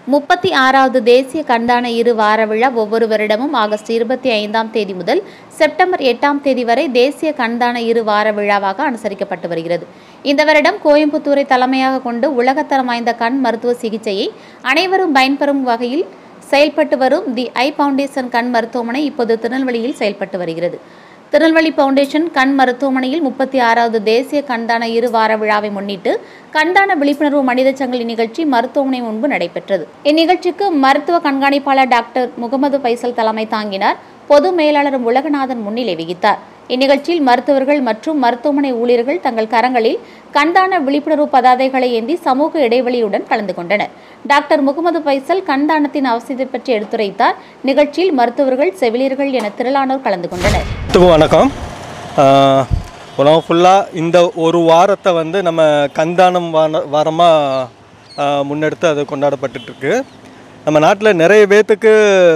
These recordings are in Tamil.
முப்பத்தி ஆறாவது தேசிய கண்தான இரு வார விழா ஒவ்வொரு வருடமும் ஆகஸ்ட் இருபத்தி ஐந்தாம் தேதி முதல் செப்டம்பர் எட்டாம் தேதி வரை தேசிய கண்தான இரு வார விழாவாக அனுசரிக்கப்பட்டு வருகிறது இந்த வருடம் கோயம்புத்தூரை தலைமையாக கொண்டு உலகத்தரம் வாய்ந்த கண் மருத்துவ சிகிச்சையை அனைவரும் பயன்பெறும் வகையில் செயல்பட்டு வரும் தி ஐ ஃபவுண்டேஷன் கண் மருத்துவமனை இப்போது திருநெல்வேலியில் செயல்பட்டு வருகிறது திருநெல்வேலி ஃபவுண்டேஷன் கண் மருத்துவமனையில் முப்பத்தி ஆறாவது தேசிய கண்தான இரு வார விழாவை முன்னிட்டு கண்தான விழிப்புணர்வு மனித சங்கிலி நிகழ்ச்சி மருத்துவமனை முன்பு நடைபெற்றது இந்நிகழ்ச்சிக்கு மருத்துவ கண்காணிப்பாளர் டாக்டர் முகமது பைசல் தலைமை தாங்கினார் பொது மேலாளர் உலகநாதன் முன்னிலை வகித்தார் இந்நிகழ்ச்சியில் மருத்துவர்கள் மற்றும் மருத்துவமனை ஊழியர்கள் தங்கள் கரங்களில் கண்தான விழிப்புணர்வு பதாதைகளை ஏந்தி சமூக இடைவெளியுடன் கலந்து கொண்டனர் டாக்டர் முகமது பைசல் கண்தானத்தின் அவசியத்தை பற்றி எடுத்துரைத்தார் நிகழ்ச்சியில் மருத்துவர்கள் செவிலியர்கள் என திரளானோர் கலந்து கொண்டனர் எல்லாத்துக்கும் வணக்கம் ஆஹ் உலகம் ஃபுல்லாக இந்த ஒரு வாரத்தை வந்து நம்ம கண்தானம் வார வாரமாக முன்னெடுத்து அது கொண்டாடப்பட்டுருக்கு நம்ம நாட்டில் நிறைய பேர்த்துக்கு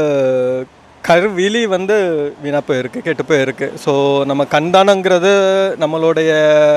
கருவிழி வந்து வீணாக போயிருக்கு கெட்டு போயிருக்கு ஸோ நம்ம கண்தானங்கிறது நம்மளுடைய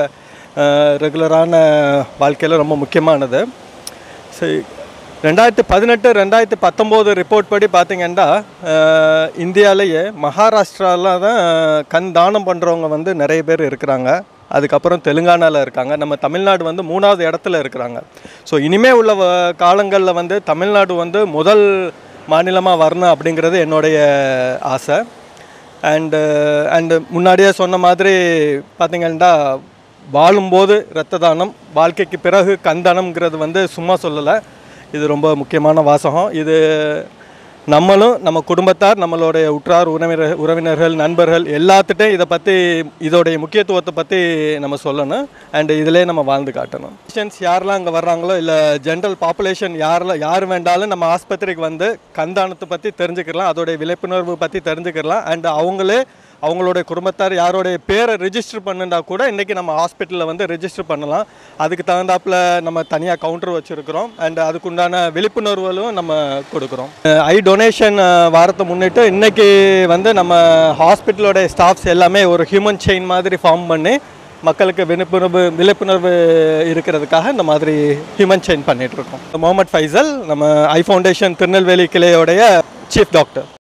ரெகுலரான வாழ்க்கையில் ரொம்ப முக்கியமானது சரி ரெண்டாயிரத்தி பதினெட்டு ரெண்டாயிரத்தி பத்தொம்போது ரிப்போர்ட் படி பார்த்தீங்கன்னா அஹ், இந்தியாவிலேயே மகாராஷ்டிராவில் தான் கண் தானம் பண்ணுறவங்க வந்து நிறைய பேர் இருக்கிறாங்க அதுக்கப்புறம் தெலுங்கானாவில் இருக்காங்க நம்ம தமிழ்நாடு வந்து மூணாவது இடத்துல இருக்கிறாங்க ஸோ இனிமே உள்ள காலங்களில் வந்து தமிழ்நாடு வந்து முதல் மாநிலமாக வரணும் அப்படிங்கிறது என்னுடைய ஆசை அண்டு அண்டு முன்னாடியே சொன்ன மாதிரி பார்த்தீங்கன்னா வாழும்போது இரத்த தானம் வாழ்க்கைக்கு பிறகு கண்தானம்ங்கிறது வந்து சும்மா சொல்லலை இது ரொம்ப முக்கியமான வாசகம் இது நம்மளும் நம்ம குடும்பத்தார் நம்மளுடைய உற்றார் உறவினர் உறவினர்கள் நண்பர்கள் எல்லாத்துட்டையும் இதை பற்றி இதோடைய முக்கியத்துவத்தை பற்றி நம்ம சொல்லணும் அண்ட் இதிலே நம்ம வாழ்ந்து காட்டணும் பேஷண்ட்ஸ் யாரெல்லாம் அங்கே வர்றாங்களோ இல்லை ஜென்ரல் பாப்புலேஷன் யாரெல்லாம் யார் வேண்டாலும் நம்ம ஆஸ்பத்திரிக்கு வந்து கண்தானத்தை பற்றி தெரிஞ்சுக்கலாம் அதோடைய விழிப்புணர்வு பற்றி தெரிஞ்சுக்கலாம் அண்ட் அவங்களே அவங்களுடைய குடும்பத்தார் யாரோடைய பேரை ரிஜிஸ்டர் பண்ணுண்டா கூட இன்றைக்கி நம்ம ஹாஸ்பிட்டலில் வந்து ரிஜிஸ்டர் பண்ணலாம் அதுக்கு தகுந்தாப்புல நம்ம தனியாக கவுண்டர் வச்சுருக்கிறோம் அண்ட் அதுக்குண்டான விழிப்புணர்வுகளும் நம்ம கொடுக்குறோம் ஐ டொனேஷன் வாரத்தை முன்னிட்டு இன்றைக்கி வந்து நம்ம ஹாஸ்பிட்டலோட ஸ்டாஃப்ஸ் எல்லாமே ஒரு ஹியூமன் செயின் மாதிரி ஃபார்ம் பண்ணி மக்களுக்கு விழிப்புணர்வு விழிப்புணர்வு இருக்கிறதுக்காக இந்த மாதிரி ஹியூமன் செயின் பண்ணிகிட்ருக்கோம் முகமது ஃபைசல் நம்ம ஐ ஃபவுண்டேஷன் திருநெல்வேலி கிளையோடைய சீஃப் டாக்டர்